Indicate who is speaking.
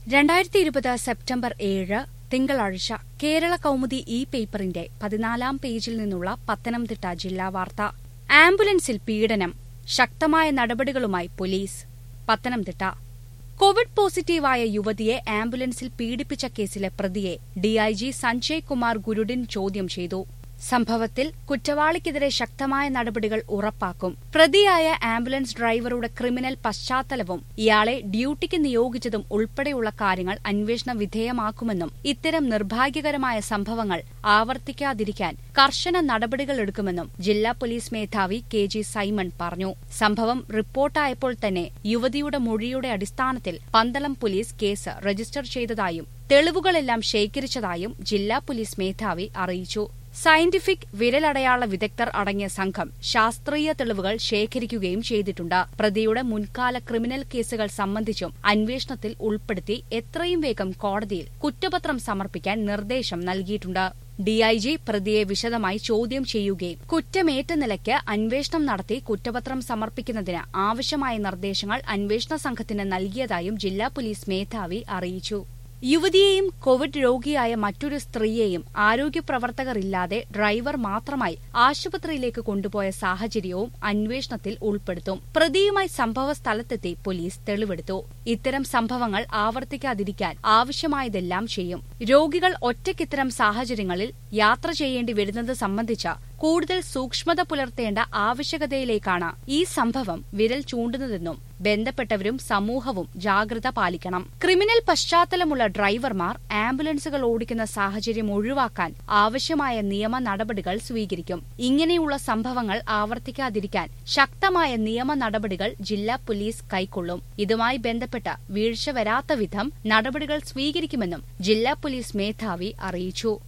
Speaker 1: രണ്ടായിരത്തി ഇരുപത് സെപ്റ്റംബർ ഏഴ് തിങ്കളാഴ്ച കേരള കൗമുദി ഇ പേപ്പറിന്റെ പതിനാലാം പേജിൽ നിന്നുള്ള പത്തനംതിട്ട ജില്ലാ വാർത്ത ആംബുലൻസിൽ പീഡനം ശക്തമായ നടപടികളുമായി പോലീസ് പത്തനംതിട്ട കോവിഡ് പോസിറ്റീവായ യുവതിയെ ആംബുലൻസിൽ പീഡിപ്പിച്ച കേസിലെ പ്രതിയെ ഡിഐജി സഞ്ജയ് കുമാർ ഗുരുഡിൻ ചോദ്യം ചെയ്തു സംഭവത്തിൽ കുറ്റവാളിക്കെതിരെ ശക്തമായ നടപടികൾ ഉറപ്പാക്കും പ്രതിയായ ആംബുലൻസ് ഡ്രൈവറുടെ ക്രിമിനൽ പശ്ചാത്തലവും ഇയാളെ ഡ്യൂട്ടിക്ക് നിയോഗിച്ചതും ഉൾപ്പെടെയുള്ള കാര്യങ്ങൾ അന്വേഷണ വിധേയമാക്കുമെന്നും ഇത്തരം നിർഭാഗ്യകരമായ സംഭവങ്ങൾ ആവർത്തിക്കാതിരിക്കാൻ കർശന നടപടികളെടുക്കുമെന്നും ജില്ലാ പോലീസ് മേധാവി കെ ജി സൈമൺ പറഞ്ഞു സംഭവം റിപ്പോർട്ടായപ്പോൾ തന്നെ യുവതിയുടെ മൊഴിയുടെ അടിസ്ഥാനത്തിൽ പന്തളം പോലീസ് കേസ് രജിസ്റ്റർ ചെയ്തതായും തെളിവുകളെല്ലാം ശേഖരിച്ചതായും ജില്ലാ പോലീസ് മേധാവി അറിയിച്ചു സയന്റിഫിക് വിരലടയാള വിദഗ്ധർ അടങ്ങിയ സംഘം ശാസ്ത്രീയ തെളിവുകൾ ശേഖരിക്കുകയും ചെയ്തിട്ടുണ്ട് പ്രതിയുടെ മുൻകാല ക്രിമിനൽ കേസുകൾ സംബന്ധിച്ചും അന്വേഷണത്തിൽ ഉൾപ്പെടുത്തി എത്രയും വേഗം കോടതിയിൽ കുറ്റപത്രം സമർപ്പിക്കാൻ നിർദ്ദേശം നൽകിയിട്ടുണ്ട് ഡിഐജി പ്രതിയെ വിശദമായി ചോദ്യം ചെയ്യുകയും കുറ്റമേറ്റ നിലയ്ക്ക് അന്വേഷണം നടത്തി കുറ്റപത്രം സമർപ്പിക്കുന്നതിന് ആവശ്യമായ നിർദ്ദേശങ്ങൾ അന്വേഷണ സംഘത്തിന് നൽകിയതായും ജില്ലാ പോലീസ് മേധാവി അറിയിച്ചു യുവതിയെയും കോവിഡ് രോഗിയായ മറ്റൊരു സ്ത്രീയെയും ആരോഗ്യപ്രവർത്തകരില്ലാതെ ഡ്രൈവർ മാത്രമായി ആശുപത്രിയിലേക്ക് കൊണ്ടുപോയ സാഹചര്യവും അന്വേഷണത്തിൽ ഉൾപ്പെടുത്തും പ്രതിയുമായി സംഭവ സ്ഥലത്തെത്തി പോലീസ് തെളിവെടുത്തു ഇത്തരം സംഭവങ്ങൾ ആവർത്തിക്കാതിരിക്കാൻ ആവശ്യമായതെല്ലാം ചെയ്യും രോഗികൾ ഒറ്റയ്ക്കിത്തരം സാഹചര്യങ്ങളിൽ യാത്ര ചെയ്യേണ്ടി വരുന്നത് സംബന്ധിച്ച കൂടുതൽ സൂക്ഷ്മത പുലർത്തേണ്ട ആവശ്യകതയിലേക്കാണ് ഈ സംഭവം വിരൽ ചൂണ്ടുന്നതെന്നും ബന്ധപ്പെട്ടവരും സമൂഹവും ജാഗ്രത പാലിക്കണം ക്രിമിനൽ പശ്ചാത്തലമുള്ള ഡ്രൈവർമാർ ആംബുലൻസുകൾ ഓടിക്കുന്ന സാഹചര്യം ഒഴിവാക്കാൻ ആവശ്യമായ നിയമ നടപടികൾ സ്വീകരിക്കും ഇങ്ങനെയുള്ള സംഭവങ്ങൾ ആവർത്തിക്കാതിരിക്കാൻ ശക്തമായ നിയമ നടപടികൾ ജില്ലാ പോലീസ് കൈക്കൊള്ളും ഇതുമായി ബന്ധപ്പെട്ട് വീഴ്ച വരാത്ത വിധം നടപടികൾ സ്വീകരിക്കുമെന്നും ജില്ലാ പോലീസ് മേധാവി അറിയിച്ചു